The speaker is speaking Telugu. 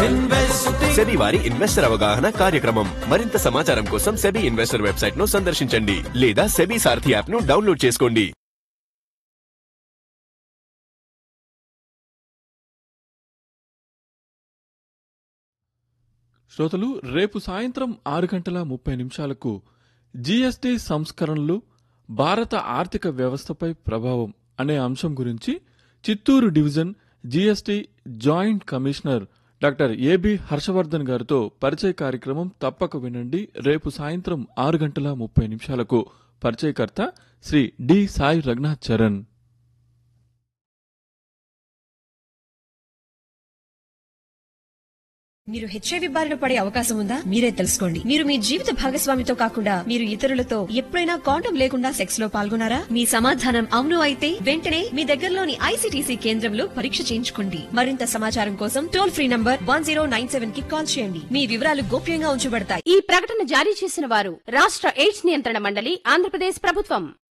సెబీ వారి ఇన్వెస్టర్ అవగాహన కార్యక్రమం మరింత సమాచారం కోసం సెబీ ఇన్వెస్టర్ వెబ్సైట్ ను సందర్శించండి లేదా సెబీ సారథి యాప్ ను డౌన్లోడ్ చేసుకోండి శ్రోతలు రేపు సాయంత్రం ఆరు గంటల ముప్పై నిమిషాలకు జీఎస్టీ సంస్కరణలు భారత ఆర్థిక వ్యవస్థపై ప్రభావం అనే అంశం గురించి Chittoor division GST joint commissioner doctor AB Harshavardhan గారితో పరిచయ కార్యక్రమం తప్పక వినండి రేపు సాయంత్రం ఆరు గంటల ముప్పై నిమిషాలకు పరిచయకర్త శ్రీ డి సాయి రఘునాథ్ చరణ్ మీరు హెచ్ఐవి బారిన పడే అవకాశం ఉందా మీరే తెలుసుకోండి మీరు మీ జీవిత భాగస్వామితో కాకుండా మీరు ఇతరులతో ఎప్పుడైనా కాండం లేకుండా సెక్స్ లో పాల్గొన్నారా మీ సమాధానం అవును అయితే వెంటనే మీ దగ్గరలోని ఐసీటీసీ కేంద్రంలో పరీక్ష చేయించుకోండి మరింత సమాచారం కోసం టోల్ ఫ్రీ నంబర్ వన్ కి కాల్ చేయండి మీ వివరాలు గోప్యంగా ఉంచబడతాయి ఈ ప్రకటన జారీ చేసిన వారు రాష్ట్ర ఎయిడ్స్ నియంత్రణ మండలి ఆంధ్రప్రదేశ్ ప్రభుత్వం